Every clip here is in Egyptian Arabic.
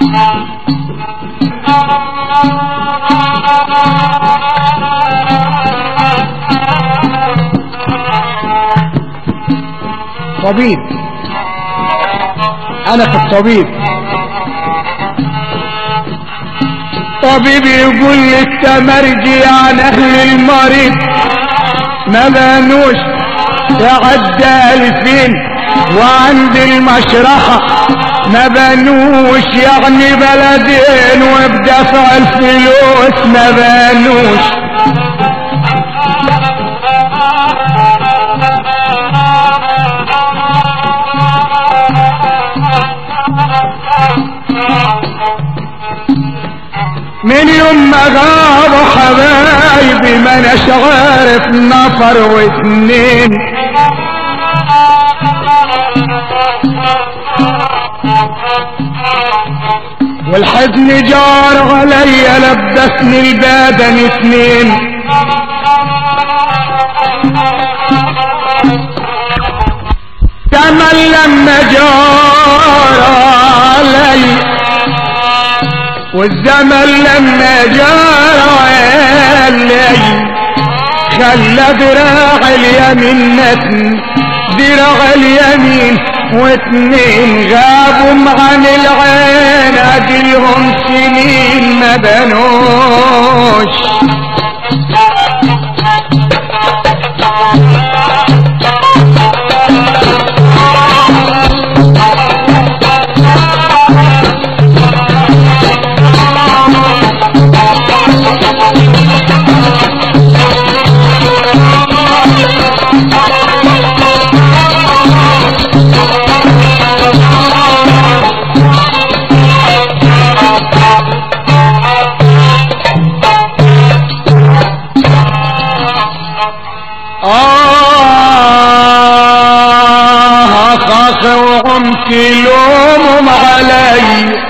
طبيب انا في الطبيب طبيب يقول لي التمرجي عن اهل المريض ما بانوش يعدى الفين وعند المشرحة ما بانوش يعني بلدين وبدفع الفلوس ما بانوش من يوم ما غابوا حبايبي ما اناش عارف نفر واتنين والحزن جار عليا لبسني البدن اتنين تمل لما جار علي والزمن لما جار علي خلى دراع اليمين نتن دراع اليمين واتنين غابوا عن العين اديهم سنين ما بنوش آه خاخ وعمك لومهم علي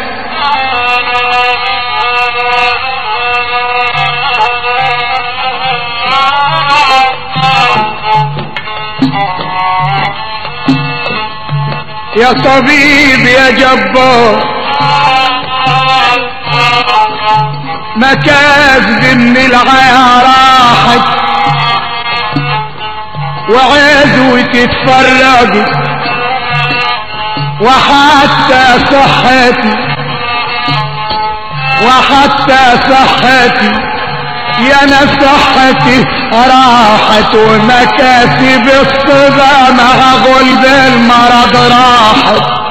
يا طبيب يا جبار ما كاذب من العيا راحت وعزوة تتفرج وحتى صحتي وحتى صحتي يا انا صحتي راحت ومكاسب الصدى مع غلب المرض راحت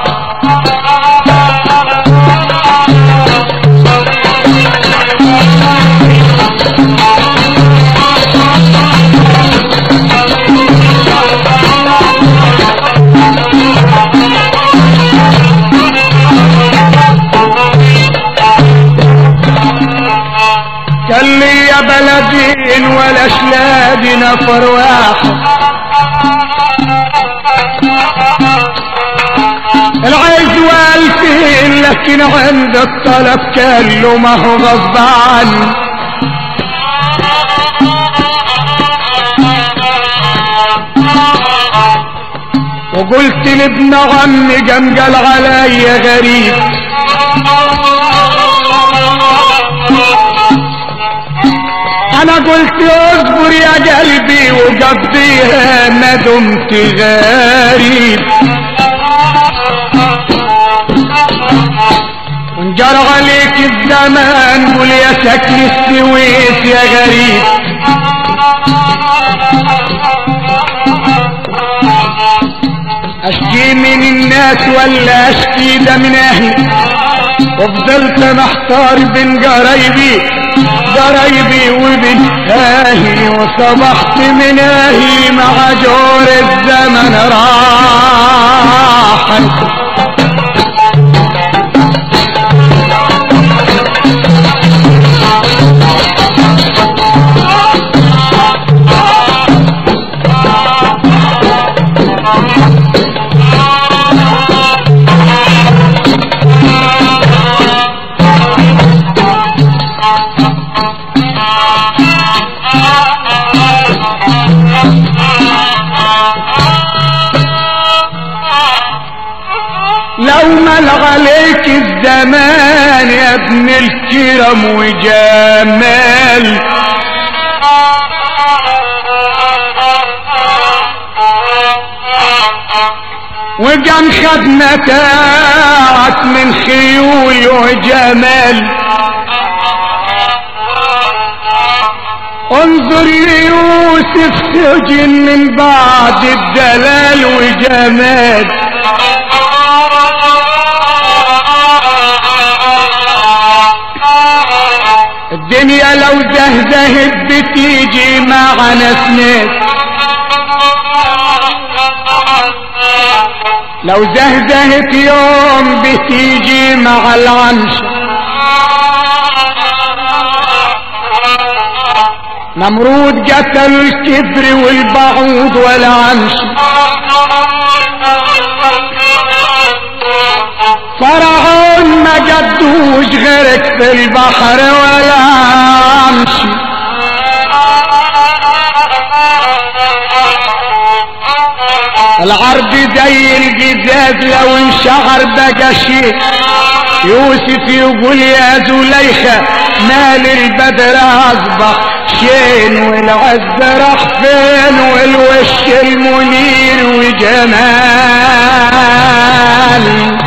كان لي يا بلدين ولا شلادي نفر واحد العز والفين لكن عند الطلب كان له ما هو غصب عني وقلت لابن عمي جمجل عليا غريب انا قلت اصبر يا قلبي وقضيها ما دمت غريب وانجر عليك الزمان قول يا شكل السويس يا غريب اشكي من الناس ولا اشكي ده من اهلي وفضلت محتار بين قرايبي قرايبي وبين اهلي وصبحت من اهلي مع جور الزمن راحت لو حنان يا ابن الكرم وجمال وكان خد متاعك من خيول وجمال انظر ليوسف سجن من بعد الدلال وجمال الدنيا لو زهزهت بتيجي معنا سنات لو زهزهت يوم بتيجي مع العنش نمرود قتل الكبر والبعوض والعنش فرعون ما جدوش غيرك في البحر ولا عمشي العرض زي الجزاز لو انشعر بقى شيء يوسف يقول يا زليخة مال البدر اصبح شين والعز راح فين والوش المنير وجمال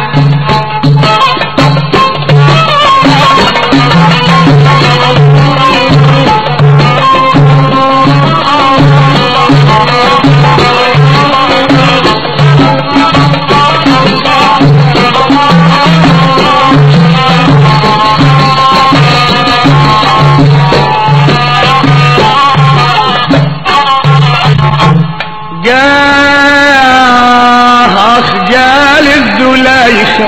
جاه أخجال الزليخة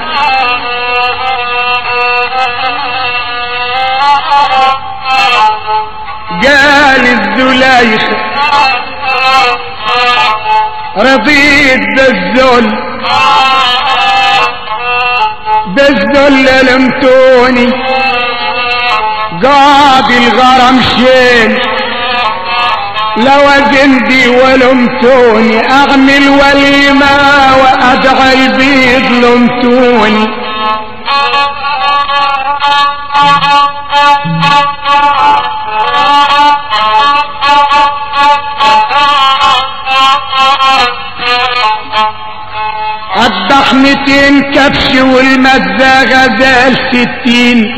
قال الزليخة رضيت بالذل بالذل لمتوني قاضي الغرم شين لو زندي ولمتوني اعمل وليمة وادعى البيض لمتوني اذبح ميتين كبش والمزاغة زال ستين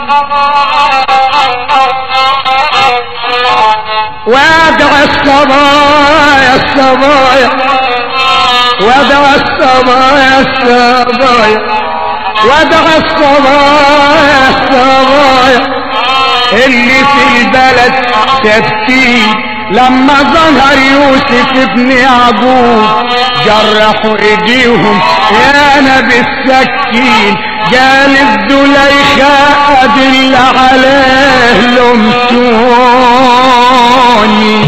وادعى الصبايا الصبايا وادعى الصبايا الصبايا وادعى الصبايا الصبايا اللي في البلد تفتين لما ظهر يوسف ابن يعقوب جرحوا ايديهم يا نبي السكين قال الزليخة ادل عليه لمتوني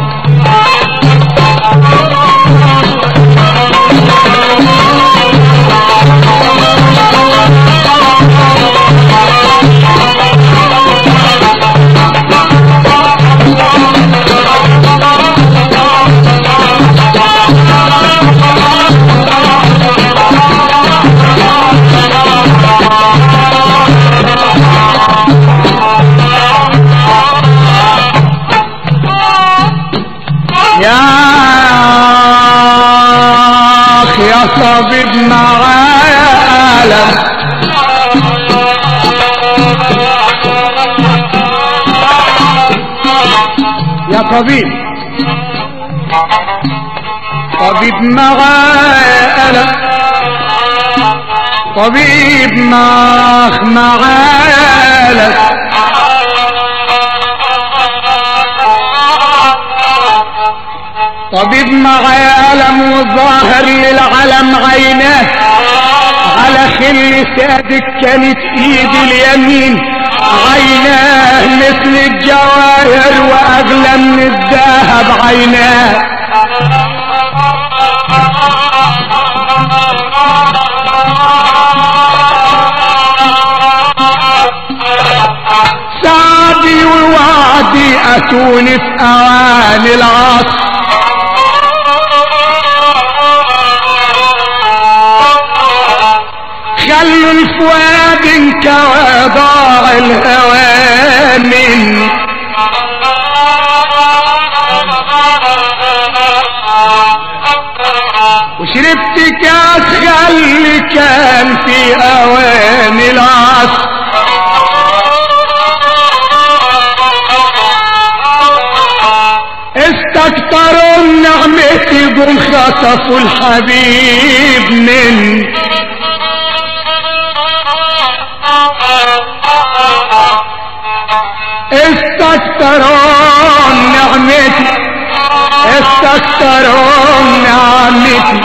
يا اخ يا طبيب معايا ألم يا طبيب طبيب معايا ألم طبيب معاخ معايا ألم طبيب معاه ألم وظاهر للعلم عيناه على خل سادك كانت ايد اليمين عيناه مثل الجواهر واغلى من الذهب عيناه سعدي ووعدي اتوني في اواني العصر خلوا الفؤاد شربت كاس خلي كان في اوان العصر استكتروا نعمتي قم خطفوا الحبيب مني استكتروا نعمتي استكتروا نعمتي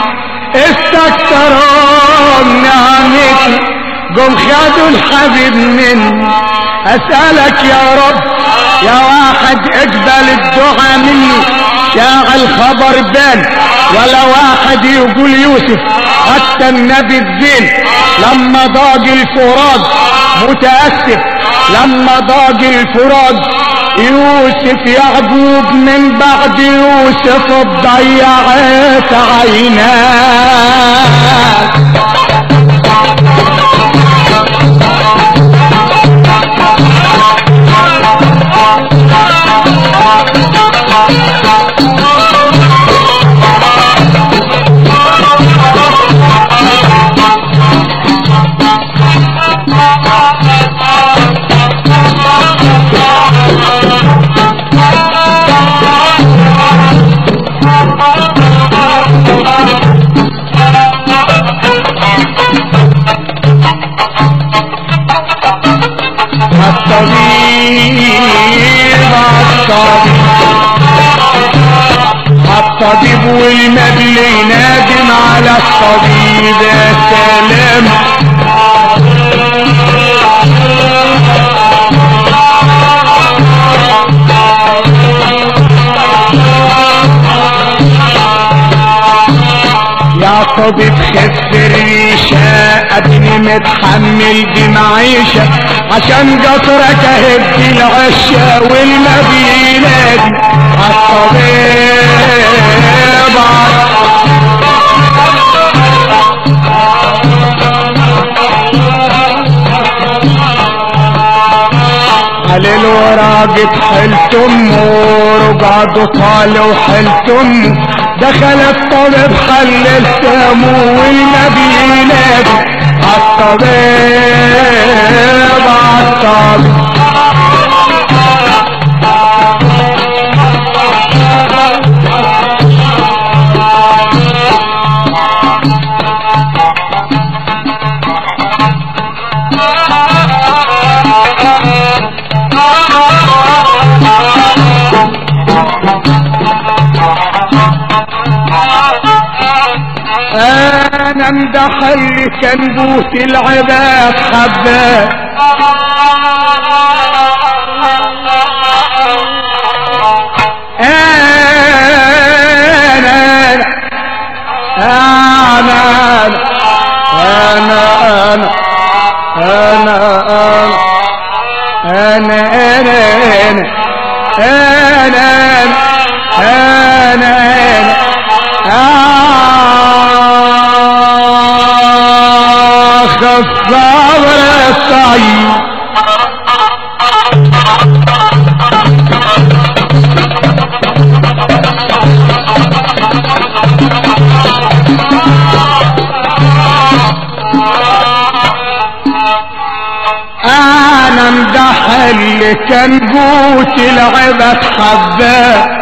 استكتروا نعمتي قم خدوا الحبيب مني اسألك يا رب يا واحد اقبل الدعاء مني شاغل خبر بان ولا واحد يقول يوسف حتى النبي الزين لما ضاق الفراد متأسف لما ضاق الفراد يوسف يعقوب من بعد يوسف ضيعت عيناه الطبيب الطبيب الطبيب والنبي ينادم على الطبيب يا سلام يا طبيب خف الريشة ابني متحمل دي معيشة عشان قطرك اهدي العشة والنبي ينادي عالطبيب على الوراق حلت امه رقعد طالوا حلت امه دخل الطبيب حل السمو والنبي ينادي عالطبيب عالطبيب انا امدح اللي كان بوت العباد حباه انا انا انا انا انا انا انا انا انا انا انا اخ الصبر الصعيد انا امدح اللي كان قوت العبد حباه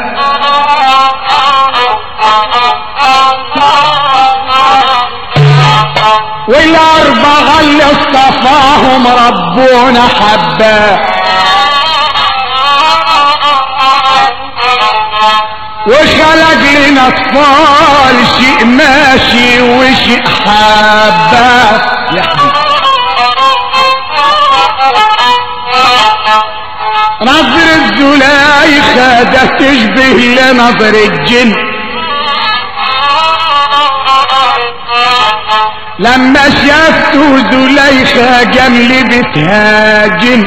والاربعة اللي اصطفاهم ربنا حباه وخلق لنا اطفال شيء ماشي وشيء حباه يا حبيبي نظر الزلايخة ده تشبه لنظر الجن لما شافته زليخة جمل بتهاجم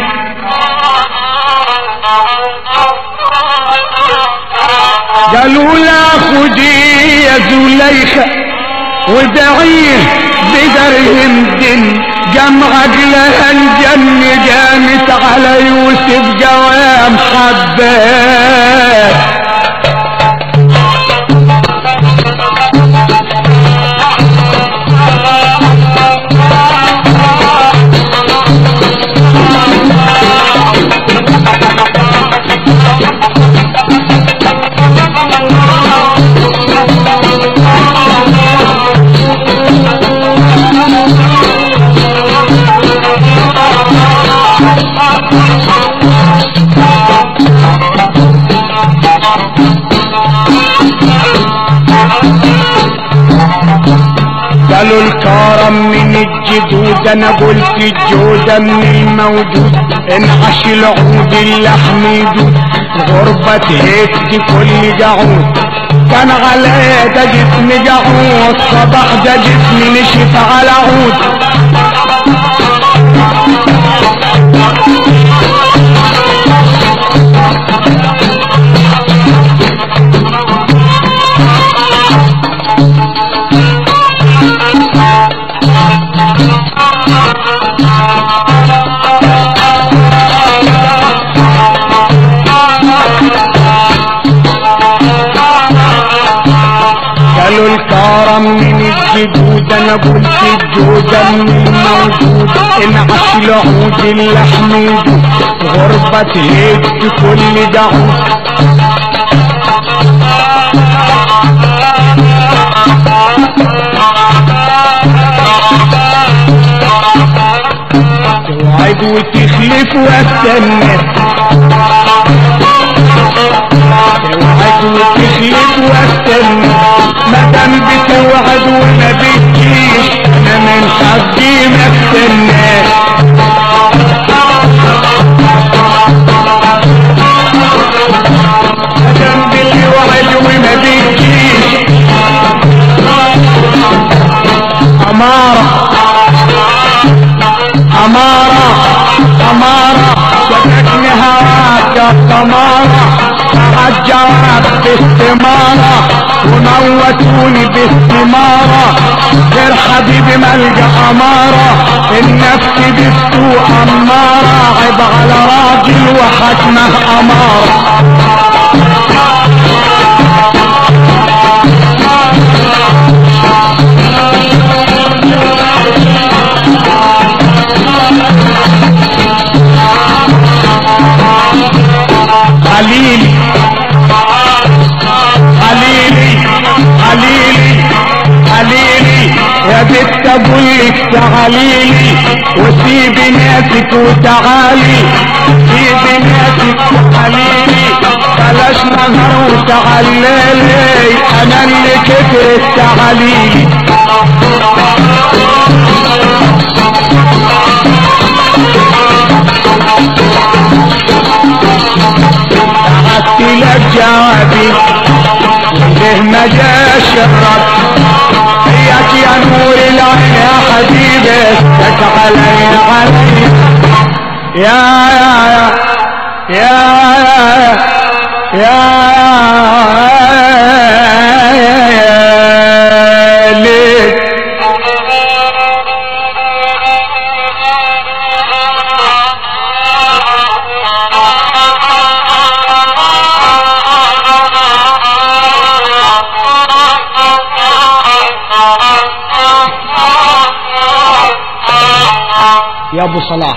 قالوا لا خدي يا زليخة ودعيه بدرهم دن جمع عقلها الجن جامت على يوسف جوام حباه الكرم من الجدود انا قلت الجودة من الموجود انعش العود اللحم يدود غربة تهد كل جعود كان على ده جسم جعود صباح ده جسم نشف على عود قالوا الكرم من الجدود انا قلت الجودة من الموجود انعش العود اللحم يدود غربة تهد كل دعود توعد وتخلف واستنى توعد وتخلف واستنى مادام بتوعد وما بتجيش انا من حقي ما استناش مادام بتوعد وما بتجيش أمارة أمارة أمارة شككني هواك يا سمارة الجواب باستمارة وموتوني باستمارة غير حبيبي ملجأ أمارة النفس بالسوء أمارة عيب على راجل وحكمه أمارة عليلي عليلي عليلي عليلي يا بنت ابوك تعاليلي وسيبي ناسك وتعالي سيبي ناسك وتعاليلي بلاش نهار وتعاليلي انا اللي كترت تعاليلي بعت لك جوابي وله ما جاش الرد هيك يا نور العين يا حبيبي استك علي علي يا يا يا يا يا يا ليك يا ابو صلاح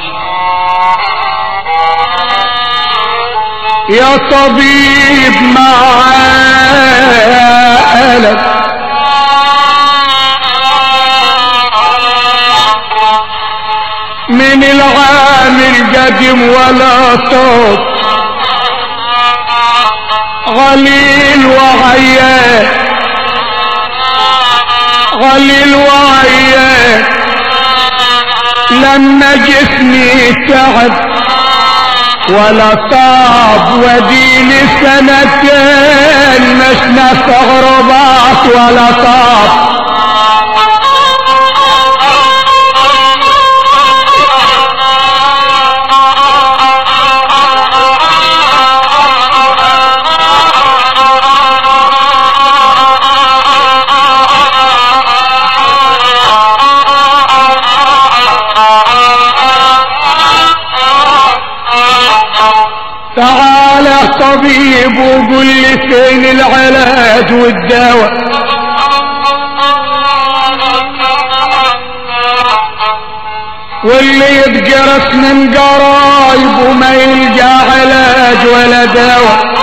يا طبيب معالك من العام القديم ولا طب غليل وعيان غليل وعيان لما جسمي تعب ولا طاب وديني سنتين مش نستغربات ولا طاب تعال يا طبيب وقول لي فين العلاج والدواء واللي يتجرس من قرايب وما يلقى علاج ولا دواء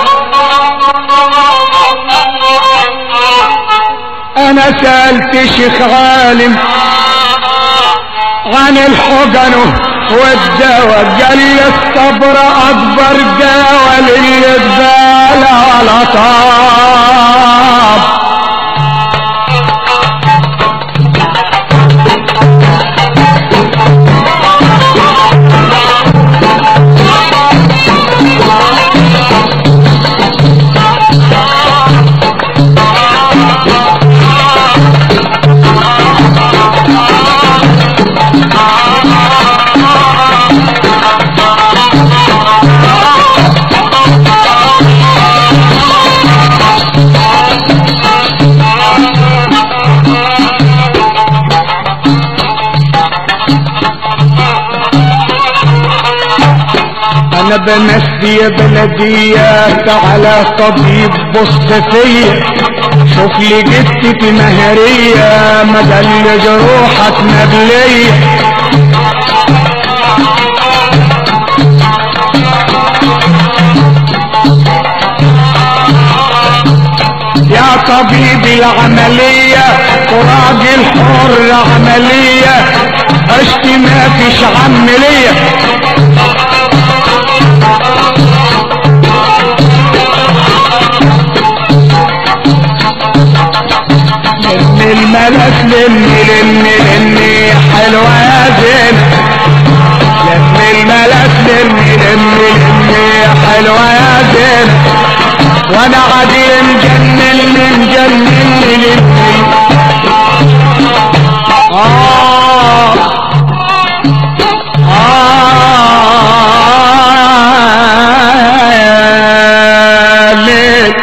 انا سألت شيخ عالم عن الحقن والدواء قال لي الصبر اكبر دواء للجبال على طاب نبنس يا بلدية تعالى طبيب بص فيا شوف لي جثتي مهرية مدل جروحك نبلية يا طبيب العملية وراجل حر عملية عشت ما فيش عملية لم الملك لم لم لم حلوة يا زين لم الملك لم لم لم حلوة يا زين وانا عادي مجنن مجنن للي آه آه ليل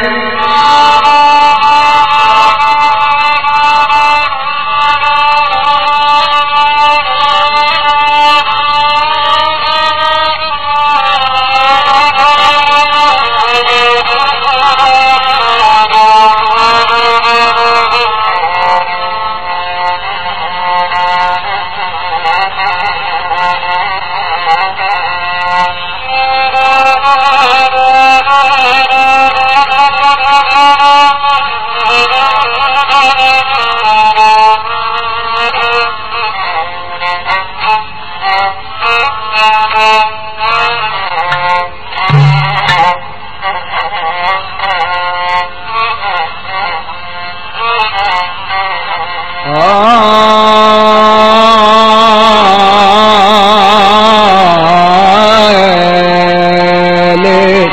آه ليل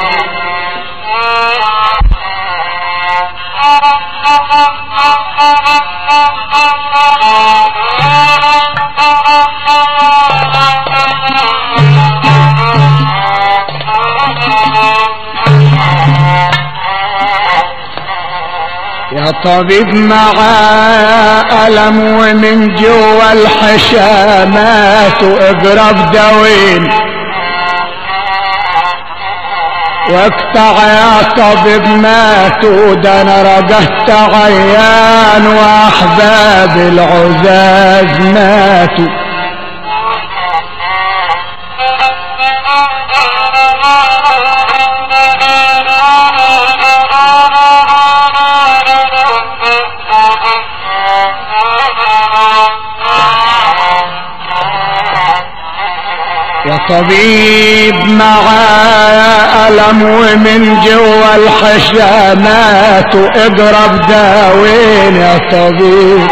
يا طبيب معاه ألم ومن جوا الحشامات واقرب دوين واقطع يا طبيب ماتوا ده انا رجعت عيان واحباب العزاز ماتوا يا طبيب معاه ألم ومن جوا الحشامات واقرب داوين يا طبيب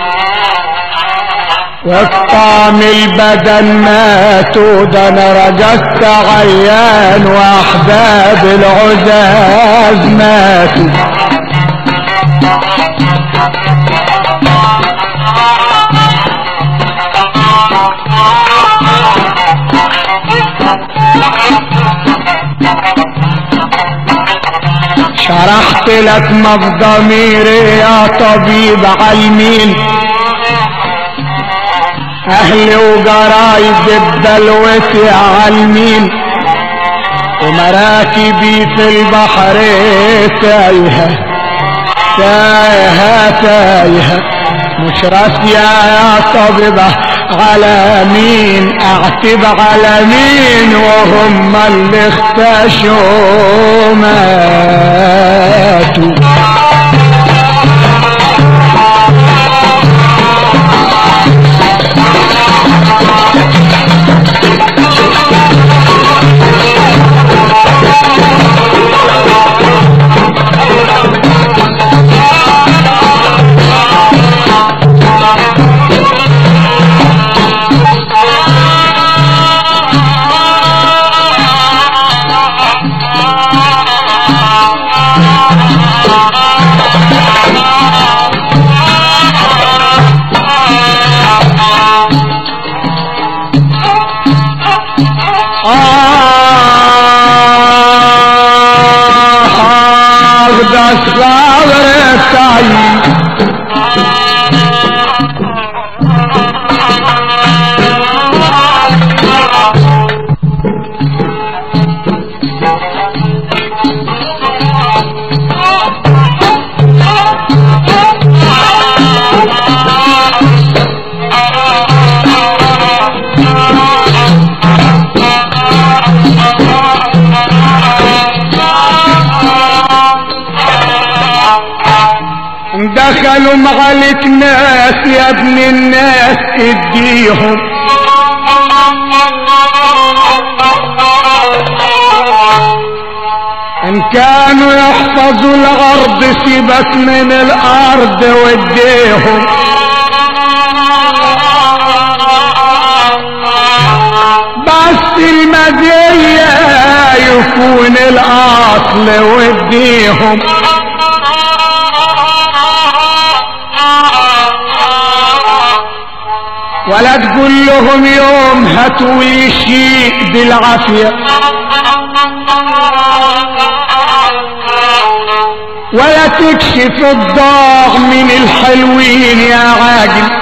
واقطام البدن ماتوا ده انا رجعت عيان واحباب العزاز ماتوا شرحت لك ما في ضميري يا طبيب عالمين اهلي وجرايد بدلوتي عالمين ومراكبي في البحر تايهة تايهة تايهة مش راسية يا طبيبة على مين اعتب على مين وهم اللي اختشوا ماتوا آه ده الصبر الطيب مالهم عليك ناس يا ابن الناس اديهم ان كانوا يحفظوا الارض سيبك من الارض وديهم بس المزية يكون الاصل وديهم ولا تقول لهم يوم هاتوا لي شيء بالعافية ولا تكشف الضاغ من الحلوين يا عاجل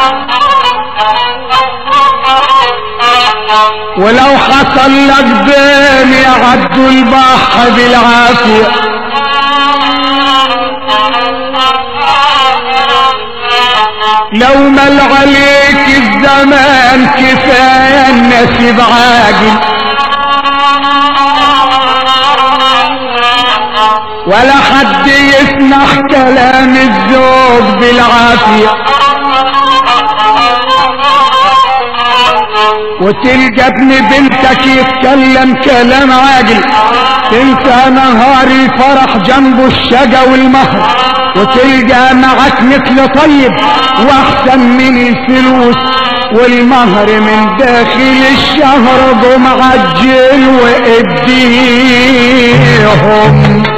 ولو حصل لك بين يعدوا البحر بالعافيه لو مل عليك الزمان كفاية النسيب عاجل ولا حد يسمع كلام الزوج بالعافية وتلقى ابن بنتك يتكلم كلام عاجل تنسى نهار الفرح جنبه الشجا والمهر وتلقى معك مثل طيب واحسن من الفلوس والمهر من داخل الشهر ضم عجل واديهم